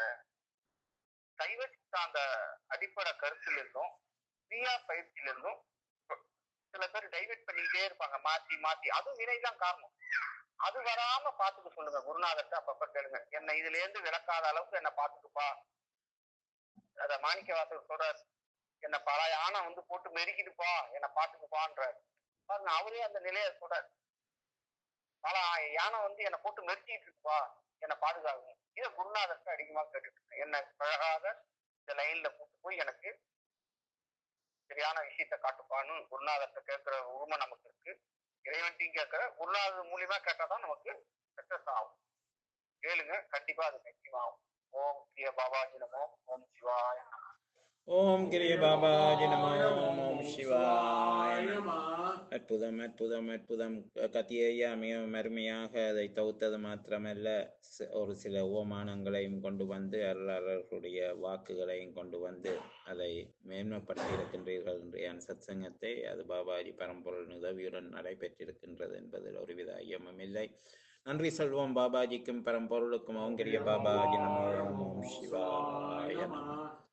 D: சைவ சித்தாந்த அடிப்படை கருத்துல இருந்தும் கிரியா பயிற்சியில இருந்தும் சில பேர் டைவெர்ட் பண்ணிக்கிட்டே இருப்பாங்க மாத்தி மாத்தி அதுவும் வினைதான் காரணம் அது வராம பாத்துக்க சொல்லுங்க குருநாதர்கிட்ட அப்பப்ப கேளுங்க என்ன இதுல இருந்து விளக்காத அளவுக்கு என்ன பாத்துக்குப்பா அத மாணிக்க வாசகர் சொல்றாரு என்ன பல யானை வந்து போட்டு மெருக்கிடுப்பா என்ன பாத்துக்குப்பான்றாரு பாருங்க அவரே அந்த நிலையை சொல்றாரு பல யானை வந்து என்னை போட்டு மெருக்கிட்டு இருக்குப்பா என்னை பாதுகாக்கும் இதை குருநாதர்கிட்ட அதிகமா கேட்டுட்டு இருக்கேன். என்ன பழகாத இந்த லைன்ல கூட்டு போய் எனக்கு சரியான விஷயத்த காட்டுப்பான்னு குருநாதர்கிட்ட கேட்கிற உரிமை நமக்கு இருக்கு இறைவன்ட்டையும் கேட்கிற குருநாதர் மூலியமா கேட்டாதான் நமக்கு சக்சஸ் ஆகும் கேளுங்க கண்டிப்பா அது நிச்சயமாகும் ஓம் கிரிய பாபாஜி நமோ ஓம் சிவாய நமோ.
A: ஓம் கிரிய பாபாஜி நமோ ஓம் சிவாய நமோ.
B: நம
A: அற்புதம் அற்புதம் அற்புதம் கத்தியையா மிகவும் அருமையாக அதை தவிர்த்தது மாத்திரமல்ல சி- ஒரு சில ஓமானங்களையும் கொண்டு வந்து அருளாளர்களுடைய வாக்குகளையும் கொண்டு வந்து அதை மேன்மைப்படுத்தி இருக்கின்றீர்கள் இன்றைய சத்சங்கத்தை அது பாபாஜி பரம்பொருள் உதவியுடன் நடைபெற்றிருக்கின்றது என்பதில் ஒருவித ஐயமும் இல்லை நன்றி சொல்வோம் பாபாஜிக்கும் பரம்பொருளுக்கும் ஓங்கிரிய பாபாஜி நமோ ஓம் சிவாய நமோ
B: நம